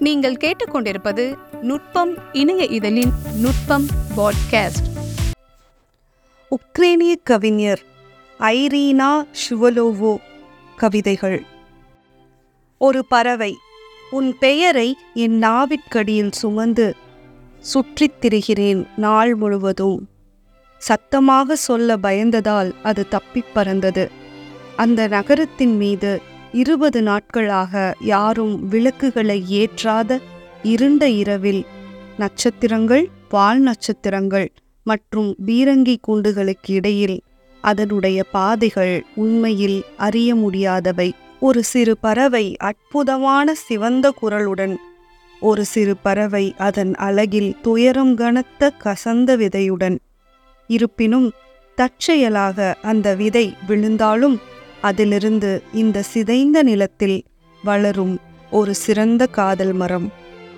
நீங்கள் கேட்டுக்கொண்டிருப்பது நுட்பம் இணைய இதழின் நுட்பம் பாட்காஸ்ட் உக்ரேனிய கவிஞர் ஐரீனா ஷுவலோவோ கவிதைகள் ஒரு பறவை உன் பெயரை என் நாவிற்கடியில் சுமந்து சுற்றித் திரிகிறேன் நாள் முழுவதும் சத்தமாக சொல்ல பயந்ததால் அது தப்பிப் பறந்தது அந்த நகரத்தின் மீது இருபது நாட்களாக யாரும் விளக்குகளை ஏற்றாத இருண்ட இரவில் நட்சத்திரங்கள் வால் நட்சத்திரங்கள் மற்றும் பீரங்கி கூண்டுகளுக்கு இடையில் அதனுடைய பாதைகள் உண்மையில் அறிய முடியாதவை ஒரு சிறு பறவை அற்புதமான சிவந்த குரலுடன் ஒரு சிறு பறவை அதன் அழகில் துயரம் கனத்த கசந்த விதையுடன் இருப்பினும் தற்செயலாக அந்த விதை விழுந்தாலும் அதிலிருந்து இந்த சிதைந்த நிலத்தில் வளரும் ஒரு சிறந்த காதல் மரம்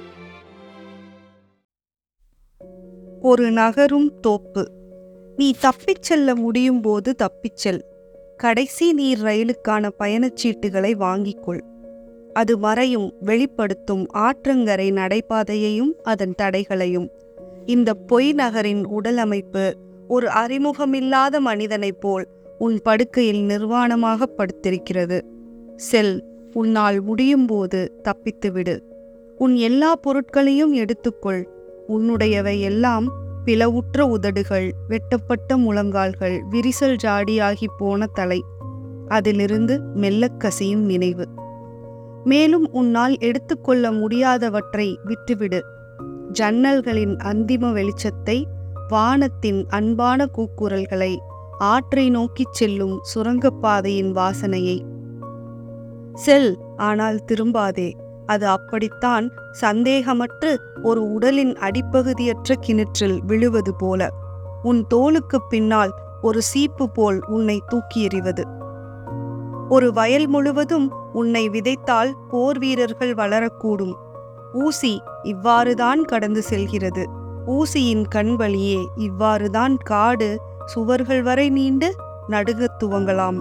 ஒரு நகரும் தோப்பு நீ தப்பிச் செல்ல முடியும் போது தப்பிச் செல் கடைசி நீர் ரயிலுக்கான பயணச்சீட்டுகளை வாங்கிக்கொள் அது மறையும் வெளிப்படுத்தும் ஆற்றங்கரை நடைபாதையையும் அதன் தடைகளையும் இந்த பொய் நகரின் உடல் அமைப்பு ஒரு அறிமுகமில்லாத மனிதனைப் போல் உன் படுக்கையில் நிர்வாணமாக படுத்திருக்கிறது செல் உன்னால் முடியும் போது தப்பித்துவிடு உன் எல்லா பொருட்களையும் எடுத்துக்கொள் உன்னுடையவை எல்லாம் பிளவுற்ற உதடுகள் வெட்டப்பட்ட முழங்கால்கள் விரிசல் ஜாடியாகி போன தலை அதிலிருந்து மெல்லக் கசியும் நினைவு மேலும் உன்னால் எடுத்துக்கொள்ள முடியாதவற்றை விட்டுவிடு ஜன்னல்களின் அந்திம வெளிச்சத்தை வானத்தின் அன்பான கூக்குரல்களை ஆற்றை நோக்கிச் செல்லும் சுரங்கப்பாதையின் வாசனையை செல் ஆனால் திரும்பாதே அது அப்படித்தான் சந்தேகமற்று ஒரு உடலின் அடிப்பகுதியற்ற கிணற்றில் விழுவது போல உன் தோலுக்குப் பின்னால் ஒரு சீப்பு போல் உன்னை தூக்கி எறிவது ஒரு வயல் முழுவதும் உன்னை விதைத்தால் போர் வீரர்கள் வளரக்கூடும் ஊசி இவ்வாறுதான் கடந்து செல்கிறது ஊசியின் கண் வழியே இவ்வாறுதான் காடு சுவர்கள் வரை நீண்டு நடுங்கத் துவங்கலாம்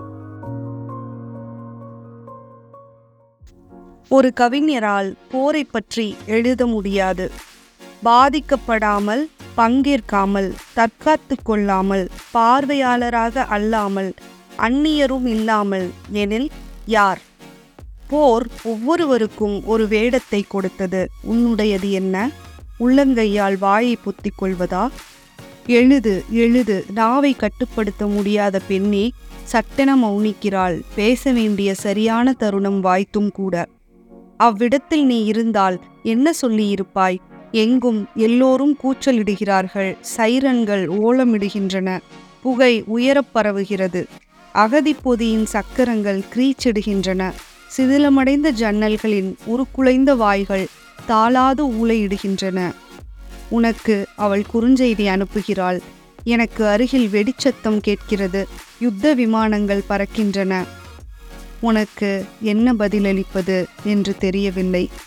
ஒரு கவிஞரால் போரை பற்றி எழுத முடியாது பாதிக்கப்படாமல் பங்கேற்காமல் தற்காத்து கொள்ளாமல் பார்வையாளராக அல்லாமல் அந்நியரும் இல்லாமல் எனில் யார் போர் ஒவ்வொருவருக்கும் ஒரு வேடத்தை கொடுத்தது உன்னுடையது என்ன உள்ளங்கையால் வாயை பொத்திக் கொள்வதா எழுது எழுது நாவை கட்டுப்படுத்த முடியாத பெண்ணே சட்டென மௌனிக்கிறாள் பேச வேண்டிய சரியான தருணம் வாய்த்தும் கூட அவ்விடத்தில் நீ இருந்தால் என்ன சொல்லியிருப்பாய் எங்கும் எல்லோரும் கூச்சலிடுகிறார்கள் சைரன்கள் ஓலமிடுகின்றன புகை உயரப் பரவுகிறது அகதிப்பொதியின் சக்கரங்கள் கிரீச்சிடுகின்றன சிதிலமடைந்த ஜன்னல்களின் உருக்குலைந்த வாய்கள் தாளாது ஊளையிடுகின்றன உனக்கு அவள் குறுஞ்செய்தி அனுப்புகிறாள் எனக்கு அருகில் வெடிச்சத்தம் கேட்கிறது யுத்த விமானங்கள் பறக்கின்றன உனக்கு என்ன பதிலளிப்பது என்று தெரியவில்லை